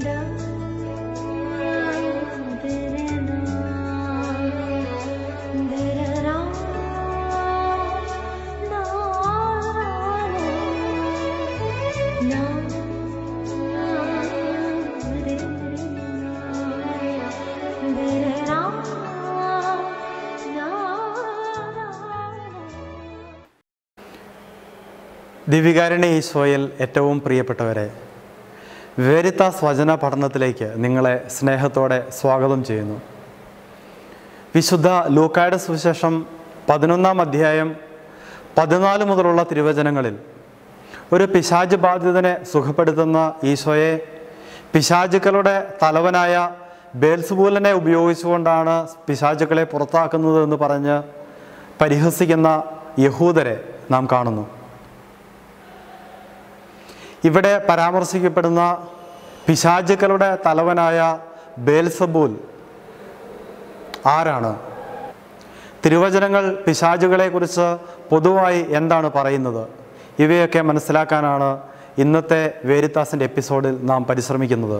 ദിവികാരണി ഈശോയിൽ ഏറ്റവും പ്രിയപ്പെട്ടവരെ വേരിത്താസ് വചന പഠനത്തിലേക്ക് നിങ്ങളെ സ്നേഹത്തോടെ സ്വാഗതം ചെയ്യുന്നു വിശുദ്ധ ലൂക്കായുടെ സുവിശേഷം പതിനൊന്നാം അധ്യായം പതിനാല് മുതലുള്ള തിരുവചനങ്ങളിൽ ഒരു പിശാജ് ബാധിതനെ സുഖപ്പെടുത്തുന്ന ഈശോയെ പിശാചുക്കളുടെ തലവനായ ബേൽസുബൂലനെ ഉപയോഗിച്ചുകൊണ്ടാണ് പിശാചുക്കളെ പുറത്താക്കുന്നത് എന്ന് പറഞ്ഞ് പരിഹസിക്കുന്ന യഹൂദരെ നാം കാണുന്നു ഇവിടെ പരാമർശിക്കപ്പെടുന്ന പിശാചുക്കളുടെ തലവനായ ബേൽസബൂൽ ആരാണ് തിരുവചനങ്ങൾ പിശാചുകളെക്കുറിച്ച് പൊതുവായി എന്താണ് പറയുന്നത് ഇവയൊക്കെ മനസ്സിലാക്കാനാണ് ഇന്നത്തെ വേരിത്താസിൻ്റെ എപ്പിസോഡിൽ നാം പരിശ്രമിക്കുന്നത്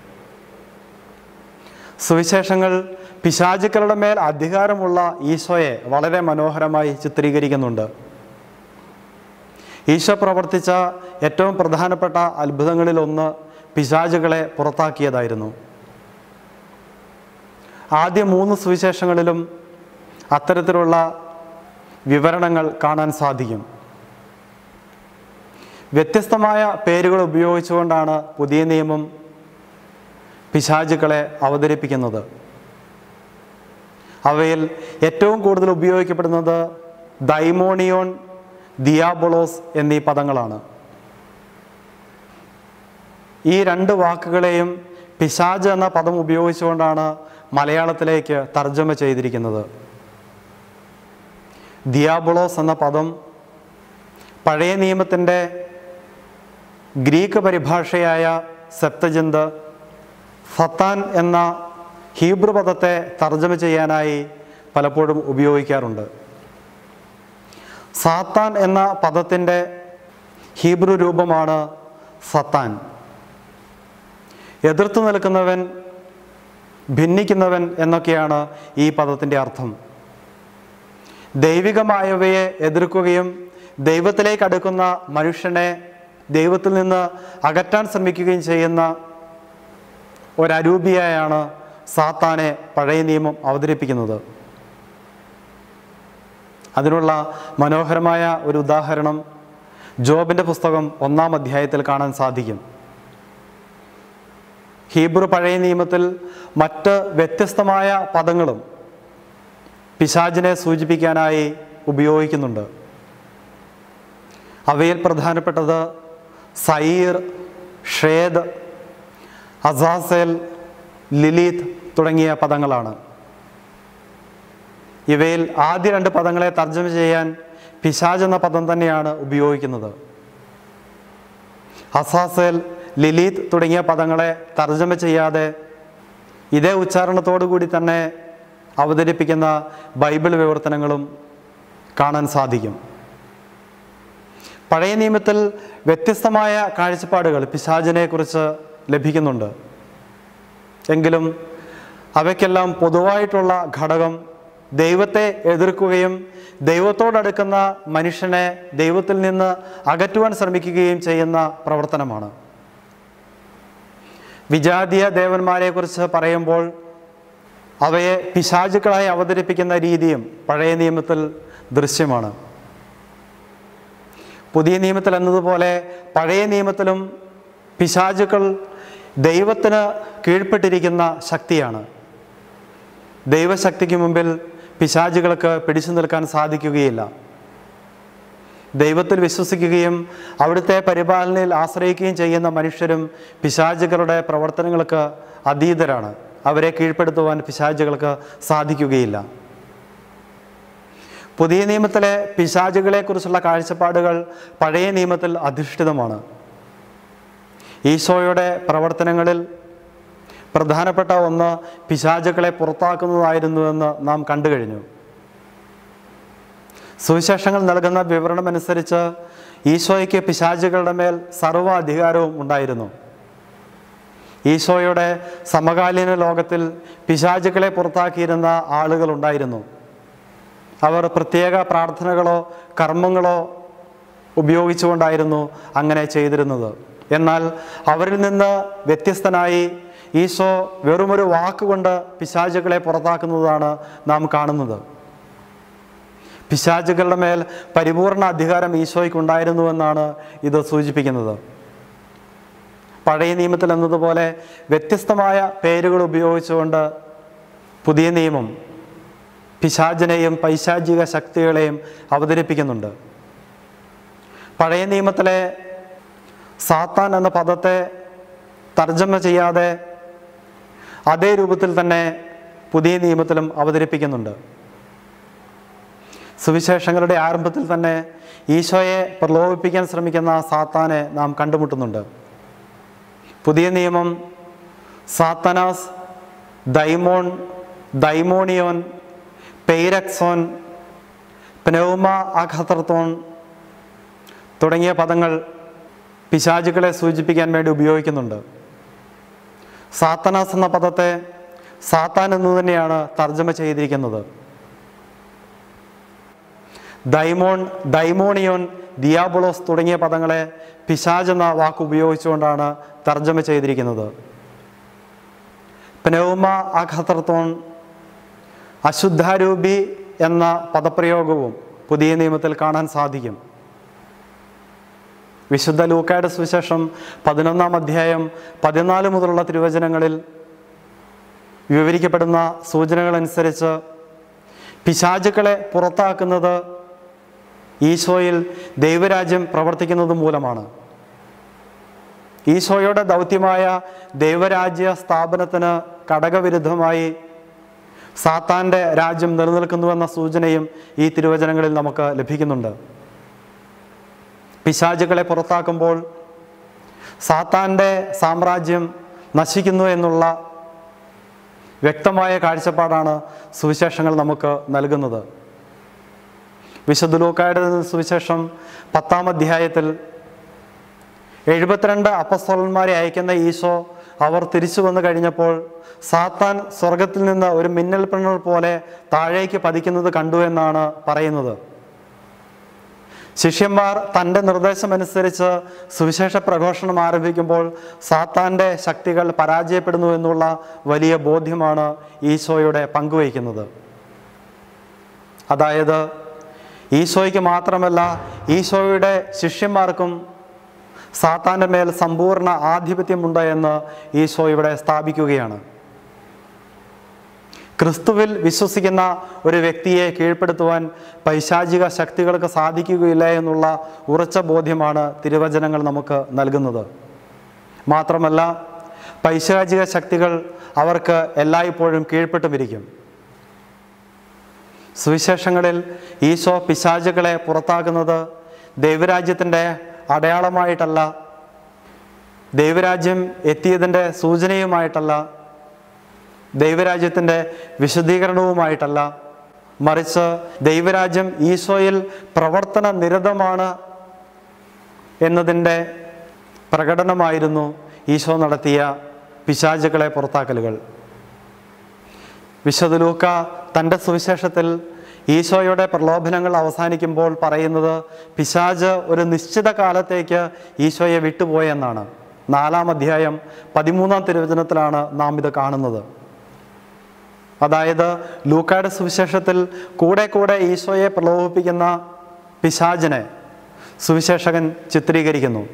സുവിശേഷങ്ങൾ പിശാചുക്കളുടെ മേൽ അധികാരമുള്ള ഈശോയെ വളരെ മനോഹരമായി ചിത്രീകരിക്കുന്നുണ്ട് ഈശോ പ്രവർത്തിച്ച ഏറ്റവും പ്രധാനപ്പെട്ട അത്ഭുതങ്ങളിൽ ഒന്ന് പിശാചുകളെ പുറത്താക്കിയതായിരുന്നു ആദ്യ മൂന്ന് സുവിശേഷങ്ങളിലും അത്തരത്തിലുള്ള വിവരണങ്ങൾ കാണാൻ സാധിക്കും വ്യത്യസ്തമായ പേരുകൾ ഉപയോഗിച്ചുകൊണ്ടാണ് പുതിയ നിയമം പിശാചുക്കളെ അവതരിപ്പിക്കുന്നത് അവയിൽ ഏറ്റവും കൂടുതൽ ഉപയോഗിക്കപ്പെടുന്നത് ദൈമോണിയോൺ ദിയാബൊളോസ് എന്നീ പദങ്ങളാണ് ഈ രണ്ട് വാക്കുകളെയും പിശാജ് എന്ന പദം ഉപയോഗിച്ചുകൊണ്ടാണ് മലയാളത്തിലേക്ക് തർജ്ജമ ചെയ്തിരിക്കുന്നത് ദിയാബൊളോസ് എന്ന പദം പഴയ നിയമത്തിൻ്റെ ഗ്രീക്ക് പരിഭാഷയായ സെപ്തജന്ത് ഫത്താൻ എന്ന ഹീബ്രു പദത്തെ തർജ്ജമ ചെയ്യാനായി പലപ്പോഴും ഉപയോഗിക്കാറുണ്ട് സാത്താൻ എന്ന പദത്തിൻ്റെ ഹീബ്രു രൂപമാണ് സത്താൻ എതിർത്ത് നിൽക്കുന്നവൻ ഭിന്നിക്കുന്നവൻ എന്നൊക്കെയാണ് ഈ പദത്തിൻ്റെ അർത്ഥം ദൈവികമായവയെ എതിർക്കുകയും ദൈവത്തിലേക്ക് അടുക്കുന്ന മനുഷ്യനെ ദൈവത്തിൽ നിന്ന് അകറ്റാൻ ശ്രമിക്കുകയും ചെയ്യുന്ന ഒരരൂപിയായാണ് സാത്താനെ പഴയ നിയമം അവതരിപ്പിക്കുന്നത് അതിനുള്ള മനോഹരമായ ഒരു ഉദാഹരണം ജോബിൻ്റെ പുസ്തകം ഒന്നാം അധ്യായത്തിൽ കാണാൻ സാധിക്കും ഹീബ്രു പഴയ നിയമത്തിൽ മറ്റ് വ്യത്യസ്തമായ പദങ്ങളും പിശാചിനെ സൂചിപ്പിക്കാനായി ഉപയോഗിക്കുന്നുണ്ട് അവയിൽ പ്രധാനപ്പെട്ടത് സയീർ ഷേദ് അസാസേൽ ലിലീത്ത് തുടങ്ങിയ പദങ്ങളാണ് ഇവയിൽ ആദ്യ രണ്ട് പദങ്ങളെ തർജ്ജമ ചെയ്യാൻ പിശാജ് എന്ന പദം തന്നെയാണ് ഉപയോഗിക്കുന്നത് അസാസേൽ ലിലീത്ത് തുടങ്ങിയ പദങ്ങളെ തർജ്ജമ ചെയ്യാതെ ഇതേ ഉച്ചാരണത്തോടു കൂടി തന്നെ അവതരിപ്പിക്കുന്ന ബൈബിൾ വിവർത്തനങ്ങളും കാണാൻ സാധിക്കും പഴയ നിയമത്തിൽ വ്യത്യസ്തമായ കാഴ്ചപ്പാടുകൾ പിശാചിനെ കുറിച്ച് ലഭിക്കുന്നുണ്ട് എങ്കിലും അവയ്ക്കെല്ലാം പൊതുവായിട്ടുള്ള ഘടകം ദൈവത്തെ എതിർക്കുകയും ദൈവത്തോടടുക്കുന്ന മനുഷ്യനെ ദൈവത്തിൽ നിന്ന് അകറ്റുവാൻ ശ്രമിക്കുകയും ചെയ്യുന്ന പ്രവർത്തനമാണ് വിജാതീയ ദേവന്മാരെക്കുറിച്ച് പറയുമ്പോൾ അവയെ പിശാചുക്കളായി അവതരിപ്പിക്കുന്ന രീതിയും പഴയ നിയമത്തിൽ ദൃശ്യമാണ് പുതിയ നിയമത്തിൽ എന്നതുപോലെ പഴയ നിയമത്തിലും പിശാചുക്കൾ ദൈവത്തിന് കീഴ്പ്പെട്ടിരിക്കുന്ന ശക്തിയാണ് ദൈവശക്തിക്ക് മുമ്പിൽ പിശാചുകൾക്ക് പിടിച്ചു നിൽക്കാൻ സാധിക്കുകയില്ല ദൈവത്തിൽ വിശ്വസിക്കുകയും അവിടുത്തെ പരിപാലനയിൽ ആശ്രയിക്കുകയും ചെയ്യുന്ന മനുഷ്യരും പിശാചുകളുടെ പ്രവർത്തനങ്ങൾക്ക് അതീതരാണ് അവരെ കീഴ്പ്പെടുത്തുവാൻ പിശാചുകൾക്ക് സാധിക്കുകയില്ല പുതിയ നിയമത്തിലെ പിശാചുകളെക്കുറിച്ചുള്ള കാഴ്ചപ്പാടുകൾ പഴയ നിയമത്തിൽ അധിഷ്ഠിതമാണ് ഈശോയുടെ പ്രവർത്തനങ്ങളിൽ പ്രധാനപ്പെട്ട ഒന്ന് പിശാചുക്കളെ പുറത്താക്കുന്നതായിരുന്നുവെന്ന് നാം കണ്ടു കഴിഞ്ഞു സുവിശേഷങ്ങൾ നൽകുന്ന വിവരണമനുസരിച്ച് ഈശോയ്ക്ക് പിശാചുകളുടെ മേൽ സർവ്വ അധികാരവും ഉണ്ടായിരുന്നു ഈശോയുടെ സമകാലീന ലോകത്തിൽ പിശാചുക്കളെ പുറത്താക്കിയിരുന്ന ആളുകളുണ്ടായിരുന്നു അവർ പ്രത്യേക പ്രാർത്ഥനകളോ കർമ്മങ്ങളോ ഉപയോഗിച്ചുകൊണ്ടായിരുന്നു അങ്ങനെ ചെയ്തിരുന്നത് എന്നാൽ അവരിൽ നിന്ന് വ്യത്യസ്തനായി ഈശോ വെറുമൊരു വാക്കുകൊണ്ട് പിശാചുകളെ പുറത്താക്കുന്നതാണ് നാം കാണുന്നത് പിശാചുകളുടെ മേൽ പരിപൂർണ അധികാരം ഈശോയ്ക്ക് ഉണ്ടായിരുന്നുവെന്നാണ് ഇത് സൂചിപ്പിക്കുന്നത് പഴയ നിയമത്തിൽ എന്നതുപോലെ വ്യത്യസ്തമായ പേരുകൾ ഉപയോഗിച്ചുകൊണ്ട് പുതിയ നിയമം പിശാചിനെയും പൈശാചിക ശക്തികളെയും അവതരിപ്പിക്കുന്നുണ്ട് പഴയ നിയമത്തിലെ സാത്താൻ എന്ന പദത്തെ തർജ്ജമ ചെയ്യാതെ അതേ രൂപത്തിൽ തന്നെ പുതിയ നിയമത്തിലും അവതരിപ്പിക്കുന്നുണ്ട് സുവിശേഷങ്ങളുടെ ആരംഭത്തിൽ തന്നെ ഈശോയെ പ്രലോഭിപ്പിക്കാൻ ശ്രമിക്കുന്ന സാത്താനെ നാം കണ്ടുമുട്ടുന്നുണ്ട് പുതിയ നിയമം സാത്തനാസ് ദൈമോൺ ദൈമോണിയോൻ പെയ്രക്സോൻ പ്നൗമ അഖത്തർത്തോൺ തുടങ്ങിയ പദങ്ങൾ പിശാചുകളെ സൂചിപ്പിക്കാൻ വേണ്ടി ഉപയോഗിക്കുന്നുണ്ട് സാത്തനാസ് എന്ന പദത്തെ സാത്താൻ എന്ന് തന്നെയാണ് തർജ്ജമ ചെയ്തിരിക്കുന്നത് ദൈമോൺ ദൈമോണിയോൻ ദിയാബുളോസ് തുടങ്ങിയ പദങ്ങളെ പിശാജ് എന്ന വാക്ക് ഉപയോഗിച്ചുകൊണ്ടാണ് തർജ്ജമ ചെയ്തിരിക്കുന്നത് പ്നൗമ അഖത്തർത്തോൺ അശുദ്ധാരൂപി എന്ന പദപ്രയോഗവും പുതിയ നിയമത്തിൽ കാണാൻ സാധിക്കും വിശുദ്ധ ലൂക്കായുടെ സുവിശേഷം പതിനൊന്നാം അധ്യായം പതിനാല് മുതലുള്ള തിരുവചനങ്ങളിൽ വിവരിക്കപ്പെടുന്ന സൂചനകളനുസരിച്ച് പിശാചുക്കളെ പുറത്താക്കുന്നത് ഈശോയിൽ ദൈവരാജ്യം പ്രവർത്തിക്കുന്നത് മൂലമാണ് ഈശോയുടെ ദൗത്യമായ ദൈവരാജ്യ സ്ഥാപനത്തിന് ഘടകവിരുദ്ധമായി സാത്താൻ്റെ രാജ്യം നിലനിൽക്കുന്നുവെന്ന സൂചനയും ഈ തിരുവചനങ്ങളിൽ നമുക്ക് ലഭിക്കുന്നുണ്ട് പിശാചുകളെ പുറത്താക്കുമ്പോൾ സാത്താൻ്റെ സാമ്രാജ്യം നശിക്കുന്നു എന്നുള്ള വ്യക്തമായ കാഴ്ചപ്പാടാണ് സുവിശേഷങ്ങൾ നമുക്ക് നൽകുന്നത് വിശുദ്ധ ലൂക്കായുടെ സുവിശേഷം പത്താം അധ്യായത്തിൽ എഴുപത്തിരണ്ട് അപ്പസ്തോലന്മാരെ അയക്കുന്ന ഈശോ അവർ തിരിച്ചു വന്നു കഴിഞ്ഞപ്പോൾ സാത്താൻ സ്വർഗത്തിൽ നിന്ന് ഒരു മിന്നൽ പിണർ പോലെ താഴേക്ക് പതിക്കുന്നത് കണ്ടു എന്നാണ് പറയുന്നത് ശിഷ്യന്മാർ തൻ്റെ നിർദ്ദേശമനുസരിച്ച് സുവിശേഷ പ്രഘോഷണം ആരംഭിക്കുമ്പോൾ സാത്താൻ്റെ ശക്തികൾ പരാജയപ്പെടുന്നു എന്നുള്ള വലിയ ബോധ്യമാണ് ഈശോയുടെ പങ്കുവയ്ക്കുന്നത് അതായത് ഈശോയ്ക്ക് മാത്രമല്ല ഈശോയുടെ ശിഷ്യന്മാർക്കും സാത്താൻ്റെ മേൽ സമ്പൂർണ്ണ ആധിപത്യമുണ്ട് എന്ന് ഈശോ ഇവിടെ സ്ഥാപിക്കുകയാണ് ക്രിസ്തുവിൽ വിശ്വസിക്കുന്ന ഒരു വ്യക്തിയെ കീഴ്പ്പെടുത്തുവാൻ പൈശാചിക ശക്തികൾക്ക് സാധിക്കുകയില്ല എന്നുള്ള ഉറച്ച ബോധ്യമാണ് തിരുവചനങ്ങൾ നമുക്ക് നൽകുന്നത് മാത്രമല്ല പൈശാചിക ശക്തികൾ അവർക്ക് എല്ലായ്പ്പോഴും കീഴ്പ്പെട്ടുമിരിക്കും സുവിശേഷങ്ങളിൽ ഈശോ പിശാചുകളെ പുറത്താക്കുന്നത് ദൈവരാജ്യത്തിൻ്റെ അടയാളമായിട്ടല്ല ദൈവരാജ്യം എത്തിയതിൻ്റെ സൂചനയുമായിട്ടല്ല ദൈവരാജ്യത്തിൻ്റെ വിശദീകരണവുമായിട്ടല്ല മറിച്ച് ദൈവരാജ്യം ഈശോയിൽ പ്രവർത്തന നിരതമാണ് എന്നതിൻ്റെ പ്രകടനമായിരുന്നു ഈശോ നടത്തിയ പിശാചുകളെ പുറത്താക്കലുകൾ വിശുദ്ധ ലൂക്ക തൻ്റെ സുവിശേഷത്തിൽ ഈശോയുടെ പ്രലോഭനങ്ങൾ അവസാനിക്കുമ്പോൾ പറയുന്നത് പിശാജ് ഒരു നിശ്ചിത കാലത്തേക്ക് ഈശോയെ വിട്ടുപോയെന്നാണ് നാലാം അധ്യായം പതിമൂന്നാം തിരുവചനത്തിലാണ് നാം ഇത് കാണുന്നത് അതായത് ലൂക്കായുടെ സുവിശേഷത്തിൽ കൂടെ കൂടെ ഈശോയെ പ്രലോഭിപ്പിക്കുന്ന പിശാചിനെ സുവിശേഷകൻ ചിത്രീകരിക്കുന്നു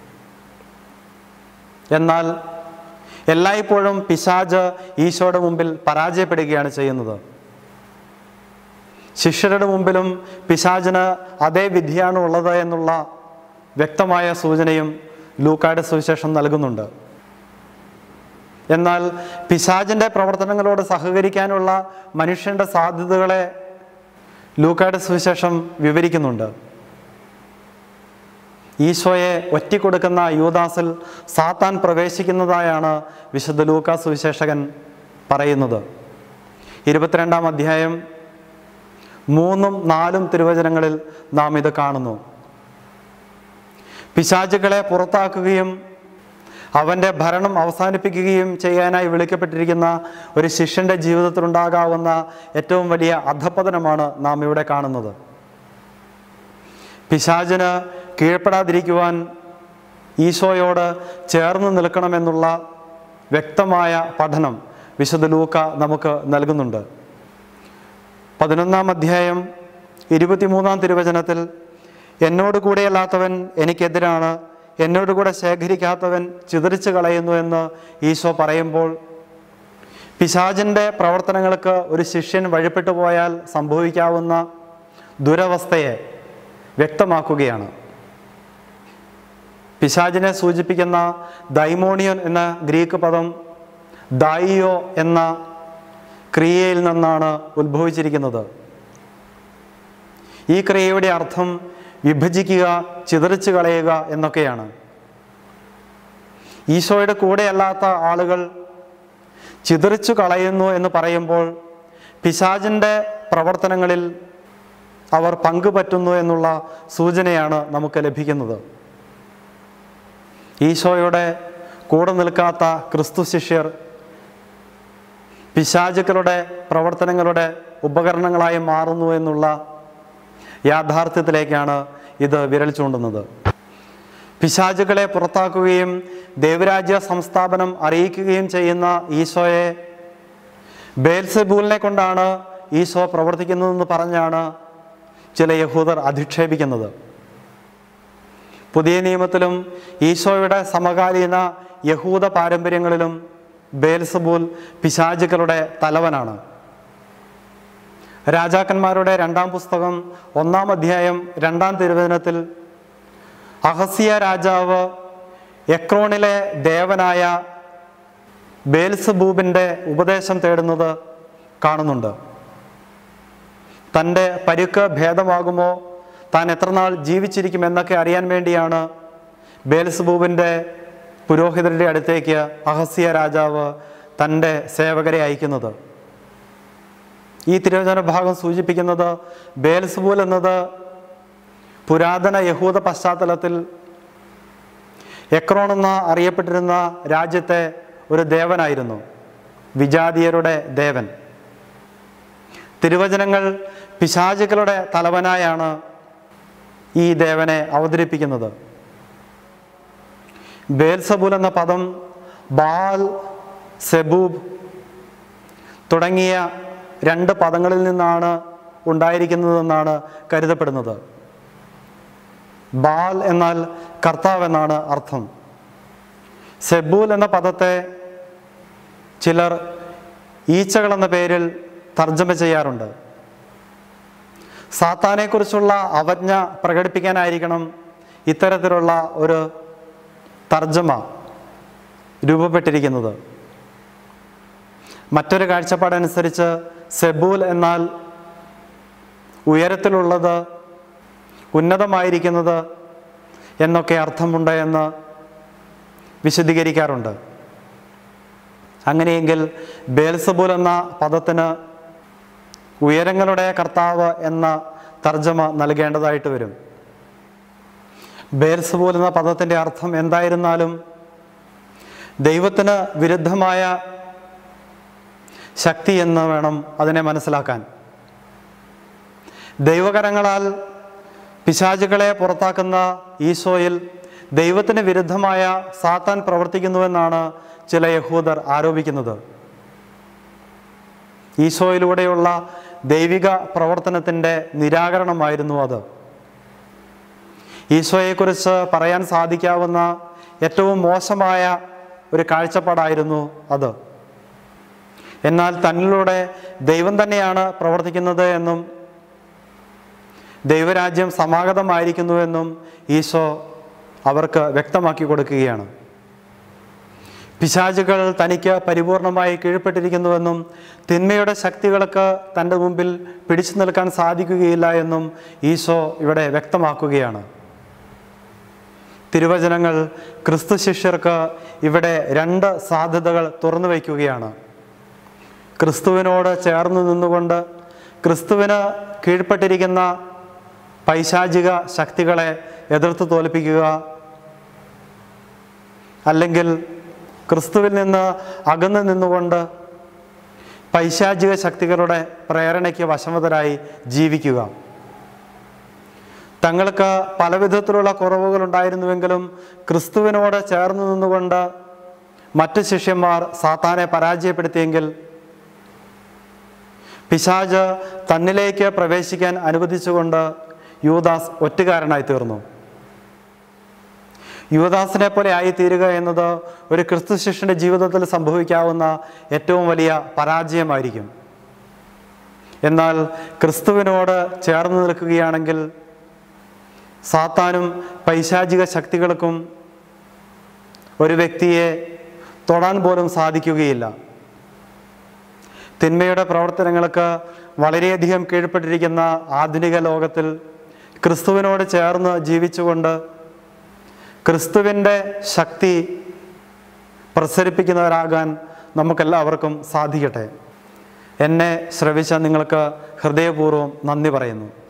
എന്നാൽ എല്ലായ്പ്പോഴും പിശാജ് ഈശോയുടെ മുമ്പിൽ പരാജയപ്പെടുകയാണ് ചെയ്യുന്നത് ശിഷ്യരുടെ മുമ്പിലും പിശാചിന് അതേ വിധിയാണ് ഉള്ളത് എന്നുള്ള വ്യക്തമായ സൂചനയും ലൂക്കായുടെ സുവിശേഷം നൽകുന്നുണ്ട് എന്നാൽ പിശാചിൻ്റെ പ്രവർത്തനങ്ങളോട് സഹകരിക്കാനുള്ള മനുഷ്യൻ്റെ സാധ്യതകളെ ലൂക്കായുടെ സുവിശേഷം വിവരിക്കുന്നുണ്ട് ഈശോയെ ഒറ്റിക്കൊടുക്കുന്ന യൂദാസിൽ സാത്താൻ പ്രവേശിക്കുന്നതായാണ് വിശുദ്ധ ലൂക്ക സുവിശേഷകൻ പറയുന്നത് ഇരുപത്തിരണ്ടാം അധ്യായം മൂന്നും നാലും തിരുവചനങ്ങളിൽ നാം ഇത് കാണുന്നു പിശാചുകളെ പുറത്താക്കുകയും അവൻ്റെ ഭരണം അവസാനിപ്പിക്കുകയും ചെയ്യാനായി വിളിക്കപ്പെട്ടിരിക്കുന്ന ഒരു ശിഷ്യൻ്റെ ജീവിതത്തിലുണ്ടാകാവുന്ന ഏറ്റവും വലിയ അധപ്പതനമാണ് നാം ഇവിടെ കാണുന്നത് പിശാചിന് കീഴ്പ്പെടാതിരിക്കുവാൻ ഈശോയോട് ചേർന്ന് നിൽക്കണമെന്നുള്ള വ്യക്തമായ പഠനം വിശുദ്ധ ലൂക്ക നമുക്ക് നൽകുന്നുണ്ട് പതിനൊന്നാം അധ്യായം ഇരുപത്തിമൂന്നാം തിരുവചനത്തിൽ എന്നോട് കൂടെയല്ലാത്തവൻ എനിക്കെതിരാണ് എന്നോട് കൂടെ ശേഖരിക്കാത്തവൻ ചിതറിച്ചു കളയുന്നു എന്ന് ഈശോ പറയുമ്പോൾ പിശാചിൻ്റെ പ്രവർത്തനങ്ങൾക്ക് ഒരു ശിഷ്യൻ വഴിപ്പെട്ടു പോയാൽ സംഭവിക്കാവുന്ന ദുരവസ്ഥയെ വ്യക്തമാക്കുകയാണ് പിശാചിനെ സൂചിപ്പിക്കുന്ന ദൈമോണിയൻ എന്ന ഗ്രീക്ക് പദം ദായിയോ എന്ന ക്രിയയിൽ നിന്നാണ് ഉത്ഭവിച്ചിരിക്കുന്നത് ഈ ക്രിയയുടെ അർത്ഥം വിഭജിക്കുക ചിതറിച്ചു കളയുക എന്നൊക്കെയാണ് ഈശോയുടെ കൂടെയല്ലാത്ത ആളുകൾ ചിതറിച്ചു കളയുന്നു എന്ന് പറയുമ്പോൾ പിശാചിൻ്റെ പ്രവർത്തനങ്ങളിൽ അവർ പങ്കുപറ്റുന്നു എന്നുള്ള സൂചനയാണ് നമുക്ക് ലഭിക്കുന്നത് ഈശോയുടെ കൂടെ നിൽക്കാത്ത ക്രിസ്തു ശിഷ്യർ പിശാചുക്കളുടെ പ്രവർത്തനങ്ങളുടെ ഉപകരണങ്ങളായി മാറുന്നു എന്നുള്ള യാഥാർത്ഥ്യത്തിലേക്കാണ് ഇത് വിരൽ ചൂണ്ടുന്നത് പിശാചുക്കളെ പുറത്താക്കുകയും ദേവരാജ്യ സംസ്ഥാപനം അറിയിക്കുകയും ചെയ്യുന്ന ഈശോയെ ബേൽസെബൂലിനെ കൊണ്ടാണ് ഈശോ പ്രവർത്തിക്കുന്നതെന്ന് പറഞ്ഞാണ് ചില യഹൂദർ അധിക്ഷേപിക്കുന്നത് പുതിയ നിയമത്തിലും ഈശോയുടെ സമകാലീന യഹൂദ പാരമ്പര്യങ്ങളിലും ബേൽസബൂൽ പിശാചുക്കളുടെ തലവനാണ് രാജാക്കന്മാരുടെ രണ്ടാം പുസ്തകം ഒന്നാം അധ്യായം രണ്ടാം തിരുവചനത്തിൽ അഹസിയ രാജാവ് എക്രോണിലെ ദേവനായ ബേൽസബൂബിൻ്റെ ഉപദേശം തേടുന്നത് കാണുന്നുണ്ട് തൻ്റെ പരുക്ക് ഭേദമാകുമോ താൻ എത്ര നാൾ ജീവിച്ചിരിക്കും എന്നൊക്കെ അറിയാൻ വേണ്ടിയാണ് ബേൽസബൂബിൻ്റെ പുരോഹിതരുടെ അടുത്തേക്ക് അഹസ്യ രാജാവ് തൻ്റെ സേവകരെ അയക്കുന്നത് ഈ തിരുവചന ഭാഗം സൂചിപ്പിക്കുന്നത് ബേൽസബൂൽ എന്നത് പുരാതന യഹൂദ പശ്ചാത്തലത്തിൽ എക്രോൺ എന്ന അറിയപ്പെട്ടിരുന്ന രാജ്യത്തെ ഒരു ദേവനായിരുന്നു വിജാതീയരുടെ ദേവൻ തിരുവചനങ്ങൾ പിശാചുക്കളുടെ തലവനായാണ് ഈ ദേവനെ അവതരിപ്പിക്കുന്നത് ബേൽസബൂൽ എന്ന പദം ബാൽ സെബൂബ് തുടങ്ങിയ രണ്ട് പദങ്ങളിൽ നിന്നാണ് ഉണ്ടായിരിക്കുന്നതെന്നാണ് കരുതപ്പെടുന്നത് ബാൽ എന്നാൽ കർത്താവ് എന്നാണ് അർത്ഥം സെബൂൽ എന്ന പദത്തെ ചിലർ ഈച്ചകൾ എന്ന പേരിൽ തർജ്ജമ ചെയ്യാറുണ്ട് സാത്താനെക്കുറിച്ചുള്ള അവജ്ഞ പ്രകടിപ്പിക്കാനായിരിക്കണം ഇത്തരത്തിലുള്ള ഒരു തർജ്ജമ രൂപപ്പെട്ടിരിക്കുന്നത് മറ്റൊരു കാഴ്ചപ്പാടനുസരിച്ച് സെബൂൽ എന്നാൽ ഉയരത്തിലുള്ളത് ഉന്നതമായിരിക്കുന്നത് എന്നൊക്കെ അർത്ഥമുണ്ട് എന്ന് വിശദീകരിക്കാറുണ്ട് അങ്ങനെയെങ്കിൽ ബേൽസബൂൽ എന്ന പദത്തിന് ഉയരങ്ങളുടെ കർത്താവ് എന്ന തർജ്ജമ നൽകേണ്ടതായിട്ട് വരും ബേൽസബൂൽ എന്ന പദത്തിൻ്റെ അർത്ഥം എന്തായിരുന്നാലും ദൈവത്തിന് വിരുദ്ധമായ ശക്തി എന്ന് വേണം അതിനെ മനസ്സിലാക്കാൻ ദൈവകരങ്ങളാൽ പിശാചുകളെ പുറത്താക്കുന്ന ഈശോയിൽ ദൈവത്തിന് വിരുദ്ധമായ സാത്താൻ പ്രവർത്തിക്കുന്നുവെന്നാണ് ചില യഹൂദർ ആരോപിക്കുന്നത് ഈശോയിലൂടെയുള്ള ദൈവിക പ്രവർത്തനത്തിൻ്റെ നിരാകരണമായിരുന്നു അത് ഈശോയെക്കുറിച്ച് പറയാൻ സാധിക്കാവുന്ന ഏറ്റവും മോശമായ ഒരു കാഴ്ചപ്പാടായിരുന്നു അത് എന്നാൽ തന്നിലൂടെ ദൈവം തന്നെയാണ് പ്രവർത്തിക്കുന്നത് എന്നും ദൈവരാജ്യം സമാഗതമായിരിക്കുന്നുവെന്നും ഈശോ അവർക്ക് വ്യക്തമാക്കി കൊടുക്കുകയാണ് പിശാചുകൾ തനിക്ക് പരിപൂർണമായി കീഴ്പ്പെട്ടിരിക്കുന്നുവെന്നും തിന്മയുടെ ശക്തികൾക്ക് തൻ്റെ മുമ്പിൽ പിടിച്ചു നിൽക്കാൻ സാധിക്കുകയില്ല എന്നും ഈശോ ഇവിടെ വ്യക്തമാക്കുകയാണ് തിരുവചനങ്ങൾ ക്രിസ്തു ശിഷ്യർക്ക് ഇവിടെ രണ്ട് സാധ്യതകൾ തുറന്നു വയ്ക്കുകയാണ് ക്രിസ്തുവിനോട് ചേർന്ന് നിന്നുകൊണ്ട് ക്രിസ്തുവിന് കീഴ്പ്പെട്ടിരിക്കുന്ന പൈശാചിക ശക്തികളെ എതിർത്ത് തോൽപ്പിക്കുക അല്ലെങ്കിൽ ക്രിസ്തുവിൽ നിന്ന് അകന്നു നിന്നുകൊണ്ട് പൈശാചിക ശക്തികളുടെ പ്രേരണയ്ക്ക് വശമതരായി ജീവിക്കുക തങ്ങൾക്ക് പല വിധത്തിലുള്ള കുറവുകൾ ഉണ്ടായിരുന്നുവെങ്കിലും ക്രിസ്തുവിനോട് ചേർന്ന് നിന്നുകൊണ്ട് മറ്റ് ശിഷ്യന്മാർ സാത്താനെ പരാജയപ്പെടുത്തിയെങ്കിൽ പിശാജ് തന്നിലേക്ക് പ്രവേശിക്കാൻ അനുവദിച്ചുകൊണ്ട് യൂദാസ് ഒറ്റുകാരനായി തീർന്നു യുവദാസിനെ പോലെ ആയിത്തീരുക എന്നത് ഒരു ക്രിസ്തു ശിഷ്യന്റെ ജീവിതത്തിൽ സംഭവിക്കാവുന്ന ഏറ്റവും വലിയ പരാജയമായിരിക്കും എന്നാൽ ക്രിസ്തുവിനോട് ചേർന്ന് നിൽക്കുകയാണെങ്കിൽ സാത്താനും പൈശാചിക ശക്തികൾക്കും ഒരു വ്യക്തിയെ തൊടാൻ പോലും സാധിക്കുകയില്ല തിന്മയുടെ പ്രവർത്തനങ്ങൾക്ക് വളരെയധികം കീഴ്പ്പെട്ടിരിക്കുന്ന ആധുനിക ലോകത്തിൽ ക്രിസ്തുവിനോട് ചേർന്ന് ജീവിച്ചുകൊണ്ട് ക്രിസ്തുവിൻ്റെ ശക്തി പ്രസരിപ്പിക്കുന്നവരാകാൻ നമുക്കെല്ലാവർക്കും സാധിക്കട്ടെ എന്നെ ശ്രവിച്ച നിങ്ങൾക്ക് ഹൃദയപൂർവ്വം നന്ദി പറയുന്നു